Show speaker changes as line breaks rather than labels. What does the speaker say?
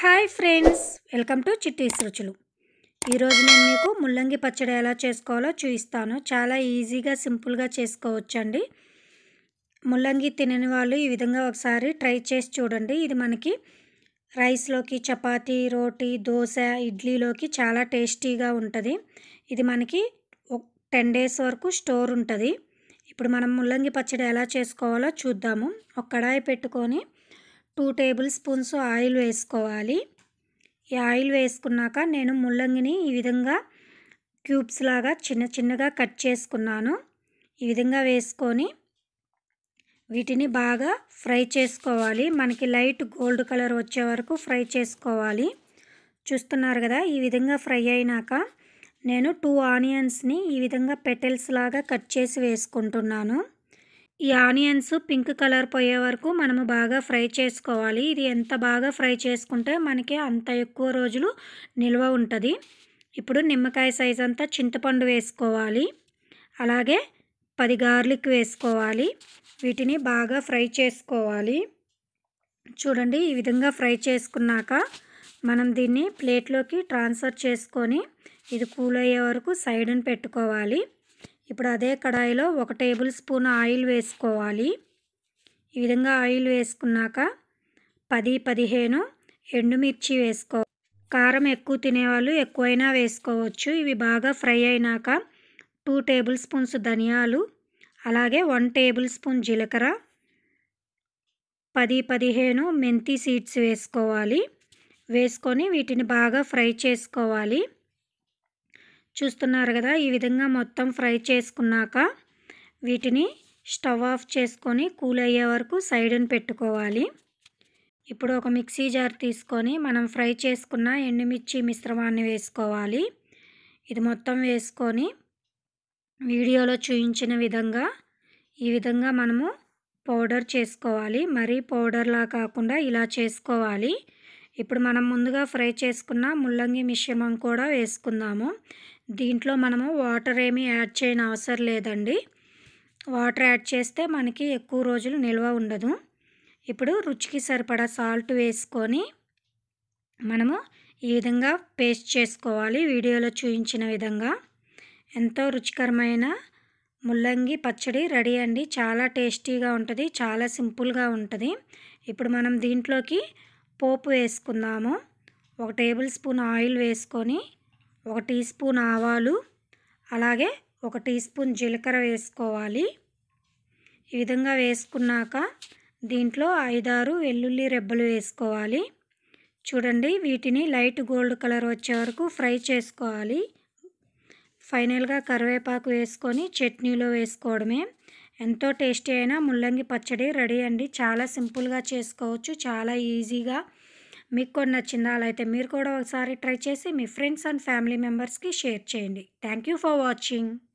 hi friends welcome to Chitti's రుచులు ఈరోజు నేను మీకు ముల్లంగి పచ్చడి ఎలా చేసుకోవాలో చూపిస్తాను చాలా ఈజీగా సింపుల్గా చేసుకోవచ్చండి ముల్లంగి తినని వాళ్ళు ఈ విధంగా ఒకసారి ట్రై చేసి చూడండి ఇది మనకి రైస్లోకి చపాతీ రోటీ దోశ ఇడ్లీలోకి చాలా టేస్టీగా ఉంటుంది ఇది మనకి టెన్ డేస్ వరకు స్టోర్ ఉంటుంది ఇప్పుడు మనం ముల్లంగి పచ్చడి ఎలా చేసుకోవాలో చూద్దాము ఒక కడాయి పెట్టుకొని టూ టేబుల్ స్పూన్స్ ఆయిల్ వేసుకోవాలి ఈ ఆయిల్ వేసుకున్నాక నేను ముల్లంగిని ఈ విధంగా క్యూబ్స్ లాగా చిన్న చిన్నగా కట్ చేసుకున్నాను ఈ విధంగా వేసుకొని వీటిని బాగా ఫ్రై చేసుకోవాలి మనకి లైట్ గోల్డ్ కలర్ వచ్చే వరకు ఫ్రై చేసుకోవాలి చూస్తున్నారు కదా ఈ విధంగా ఫ్రై అయినాక నేను టూ ఆనియన్స్ని ఈ విధంగా పెటల్స్ లాగా కట్ చేసి వేసుకుంటున్నాను ఈ ఆనియన్స్ పింక్ కలర్ పోయే వరకు మనము బాగా ఫ్రై చేసుకోవాలి ఇది ఎంత బాగా ఫ్రై చేసుకుంటే మనకి అంత ఎక్కువ రోజులు నిల్వ ఉంటుంది ఇప్పుడు నిమ్మకాయ సైజ్ అంతా చింతపండు వేసుకోవాలి అలాగే పది గార్లిక్ వేసుకోవాలి వీటిని బాగా ఫ్రై చేసుకోవాలి చూడండి ఈ విధంగా ఫ్రై చేసుకున్నాక మనం దీన్ని ప్లేట్లోకి ట్రాన్స్ఫర్ చేసుకొని ఇది కూల్ అయ్యే వరకు సైడ్ని పెట్టుకోవాలి ఇప్పుడు అదే కడాయిలో ఒక టేబుల్ స్పూన్ ఆయిల్ వేసుకోవాలి ఈ విధంగా ఆయిల్ వేసుకున్నాక పది పదిహేను ఎండుమిర్చి వేసుకో కారం ఎక్కువ తినేవాళ్ళు ఎక్కువైనా వేసుకోవచ్చు ఇవి బాగా ఫ్రై అయినాక టూ టేబుల్ స్పూన్స్ ధనియాలు అలాగే వన్ టేబుల్ స్పూన్ జీలకర్ర పది పదిహేను మెంతి సీడ్స్ వేసుకోవాలి వేసుకొని వీటిని బాగా ఫ్రై చేసుకోవాలి చూస్తున్నారు కదా ఈ విధంగా మొత్తం ఫ్రై చేసుకున్నాక వీటిని స్టవ్ ఆఫ్ చేసుకొని కూల్ అయ్యే వరకు సైడ్ని పెట్టుకోవాలి ఇప్పుడు ఒక మిక్సీ జార్ తీసుకొని మనం ఫ్రై చేసుకున్న ఎండుమిర్చి మిశ్రమాన్ని వేసుకోవాలి ఇది మొత్తం వేసుకొని వీడియోలో చూపించిన విధంగా ఈ విధంగా మనము పౌడర్ చేసుకోవాలి మరీ పౌడర్లా కాకుండా ఇలా చేసుకోవాలి ఇప్పుడు మనం ముందుగా ఫ్రై చేసుకున్న ముల్లంగి మిశ్రమం కూడా వేసుకుందాము దీంట్లో మనము వాటర్ ఏమీ యాడ్ చేయని అవసరం లేదండి వాటర్ యాడ్ చేస్తే మనకి ఎక్కువ రోజులు నిల్వ ఉండదు ఇప్పుడు రుచికి సరిపడా సాల్ట్ వేసుకొని మనము ఈ విధంగా పేస్ట్ చేసుకోవాలి వీడియోలో చూపించిన విధంగా ఎంతో రుచికరమైన ముల్లంగి పచ్చడి రెడీ అండి చాలా టేస్టీగా ఉంటుంది చాలా సింపుల్గా ఉంటుంది ఇప్పుడు మనం దీంట్లోకి పోపు వేసుకుందాము ఒక టేబుల్ స్పూన్ ఆయిల్ వేసుకొని ఒక టీ స్పూన్ ఆవాలు అలాగే ఒక టీ స్పూన్ జీలకర్ర వేసుకోవాలి ఈ విధంగా వేసుకున్నాక దీంట్లో ఐదారు వెల్లుల్లి రెబ్బలు వేసుకోవాలి చూడండి వీటిని లైట్ గోల్డ్ కలర్ వచ్చే వరకు ఫ్రై చేసుకోవాలి ఫైనల్గా కరివేపాకు వేసుకొని చట్నీలో వేసుకోవడమే ఎంతో టేస్టీ అయిన ముల్లంగి పచ్చడి రెడీ అండి చాలా సింపుల్గా చేసుకోవచ్చు చాలా ఈజీగా మీకు కూడా నచ్చిందా అలా అయితే మీరు కూడా ఒకసారి ట్రై చేసి మీ ఫ్రెండ్స్ అండ్ ఫ్యామిలీ మెంబర్స్కి షేర్ చేయండి థ్యాంక్ యూ ఫర్ వాచింగ్